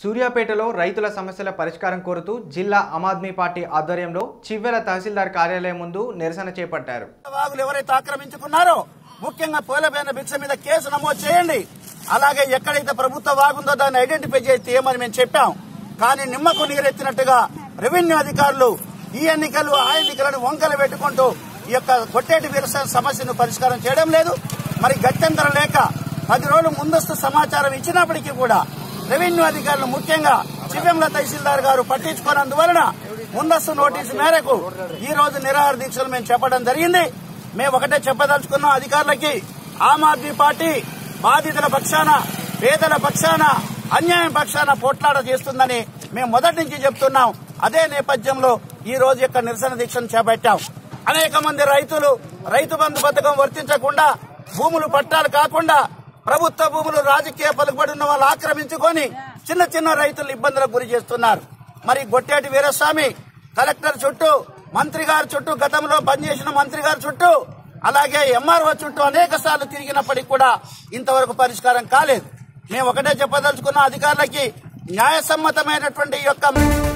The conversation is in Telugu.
సూర్యాపేటలో రైతుల సమస్యల పరిష్కారం కోరుతూ జిల్లా ఆమ్ ఆద్మీ పార్టీ ఆధ్వర్యంలో చివ్వెల తహసీల్దార్ కార్యాలయం ముందు నిరసన చేపట్టారు వాగులు ఎవరైతే ఆక్రమించుకున్నారో ముఖ్యంగా పోలబైన భిక్ష మీద కేసు నమోదు చేయండి అలాగే ఎక్కడైతే ప్రభుత్వ వాగుందో దాన్ని ఐడెంటిఫై చేసి తీయమని మేము చెప్పాం కానీ నిమ్మకు నీరెత్తినట్టుగా రెవెన్యూ అధికారులు ఈ ఎన్నికలు ఆ ఎన్నికలను వంకలు పెట్టుకుంటూ ఈ యొక్క కొట్టేటి విరసన సమస్యను పరిష్కారం చేయడం లేదు మరి గత్యంతరం లేక పది రోజులు ముందస్తు సమాచారం ఇచ్చినప్పటికీ కూడా రెవెన్యూ అధికారులు ముఖ్యంగా చివ్యంల తహసీల్దార్ గారు పట్టించుకోనందువలన ముందస్తు నోటీసు మేరకు ఈ రోజు నిరాహార దీక్షలు మేము చెప్పడం జరిగింది మేము ఒకటే చెప్పదలుచుకున్నాం అధికారులకి ఆమ్ ఆద్మీ పార్టీ బాధితుల పక్షాన పేదల పక్షాన అన్యాయం పక్షాన పోట్లాట చేస్తుందని మేము మొదటి నుంచి చెప్తున్నాం అదే నేపథ్యంలో ఈ రోజు యొక్క నిరసన దీక్షను చేపట్టాం అనేక మంది రైతులు రైతు బంధు పథకం వర్తించకుండా భూములు పట్టాలు కాకుండా ప్రభుత్వ భూములు రాజకీయ పలుకుబడి ఉన్న వాళ్ళు ఆక్రమించుకొని చిన్న చిన్న రైతులు ఇబ్బందులకు గురి చేస్తున్నారు మరి గొట్టేటి వీరస్వామి కలెక్టర్ చుట్టూ మంత్రి గారి చుట్టూ గతంలో పనిచేసిన మంత్రి గారి చుట్టూ అలాగే ఎంఆర్ఓ చుట్టూ అనేక సార్లు తిరిగినప్పటికీ కూడా ఇంతవరకు పరిష్కారం కాలేదు మేము ఒకటే చెప్పదలుచుకున్న అధికారులకి న్యాయసమ్మతమైనటువంటి ఈ యొక్క